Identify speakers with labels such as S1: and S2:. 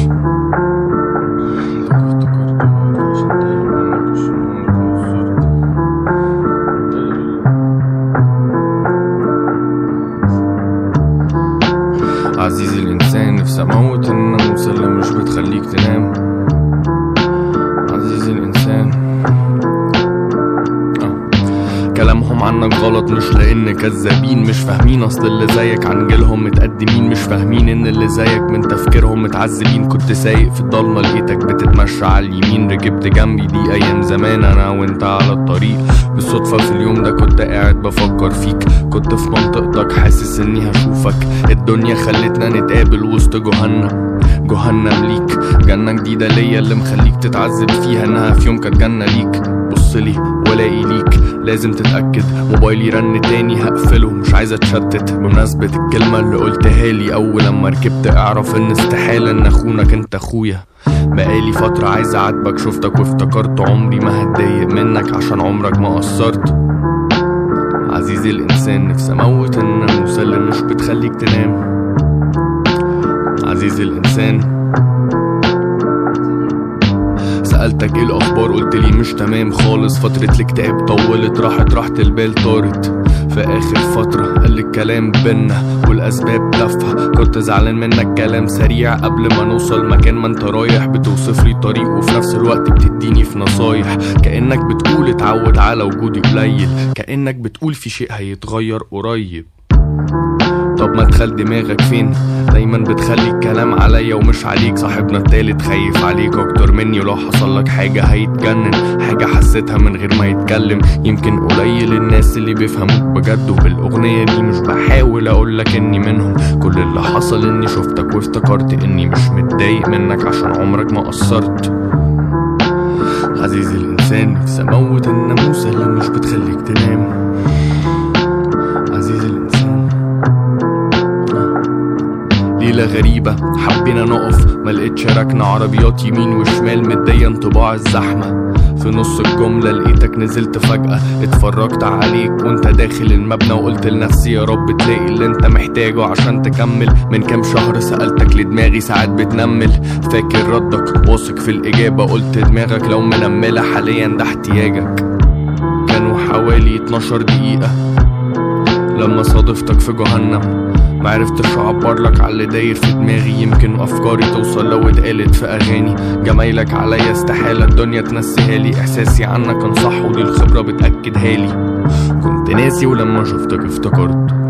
S1: عزيزي الإنسان نفسي أموت الناموس اللي مش بتخليك تنام عزيزي الإنسان آه. كلامهم عنك غلط مش لان كذابين مش فاهمين اصل اللي زيك عن جيلهم متقدمين مش فاهمين ان اللي زيك من تفكيرهم متعذبين كنت سايق في الضلمه لقيتك بتتمشى على اليمين ركبت جنبي دي ايام زمان انا وانت على الطريق بالصدفه في اليوم ده كنت قاعد بفكر فيك كنت في منطقتك حاسس اني هشوفك الدنيا خلتنا نتقابل وسط جهنم جهنم ليك جنة جديدة ليا اللي مخليك تتعذب فيها انها في يوم كانت جنة ليك بصلي والاقي ليك لازم تتأكد موبايلي رن تاني هقفله مش عايز اتشتت بمناسبة الكلمة اللي قلتها لي اول لما ركبت اعرف ان استحالة ان اخونك انت اخويا بقالي فترة عايز اعاتبك شفتك وافتكرت عمري ما هتضايق منك عشان عمرك ما قصرت عزيزي الانسان نفسي اموت الناموسة اللي مش بتخليك تنام عزيزي الانسان سألتك ايه الاخبار قلت لي مش تمام خالص فترة الاكتئاب طولت راحت راحة البال طارت في اخر فترة قل الكلام بينا والاسباب تافهة كنت زعلان منك كلام سريع قبل ما نوصل مكان ما انت رايح بتوصف لي طريق وفي نفس الوقت بتديني في نصايح كأنك بتقول اتعود على وجودي قليل كأنك بتقول في شيء هيتغير قريب طب ما تخلي دماغك فين دايما بتخلي الكلام عليا ومش عليك صاحبنا التالت خايف عليك اكتر مني ولو حصل لك حاجة هيتجنن حاجة حسيتها من غير ما يتكلم يمكن قليل الناس اللي بيفهموك بجد وبالاغنية دي مش بحاول اقولك اني منهم كل اللي حصل اني شفتك وافتكرت اني مش متضايق منك عشان عمرك ما قصرت عزيزي الانسان نفسي اموت الناموسة اللي مش بتخليك تنام عزيزي الانسان ليلة غريبة حبينا نقف ملقتش ركنة عربيات يمين وشمال مدية انطباع الزحمة في نص الجملة لقيتك نزلت فجأة اتفرجت عليك وانت داخل المبنى وقلت لنفسي يا رب تلاقي اللي انت محتاجه عشان تكمل من كام شهر سألتك لدماغي ساعات بتنمل فاكر ردك واثق في الإجابة قلت دماغك لو منملة حاليا ده احتياجك كانوا حوالي 12 دقيقة لما صادفتك في جهنم معرفتش اعبر لك على اللي داير في دماغي يمكن افكاري توصل لو اتقالت في اغاني جمايلك عليا استحالة الدنيا تنسيها لي احساسي عنك كان صح ودي الخبرة بتأكدها لي كنت ناسي ولما شفتك افتكرت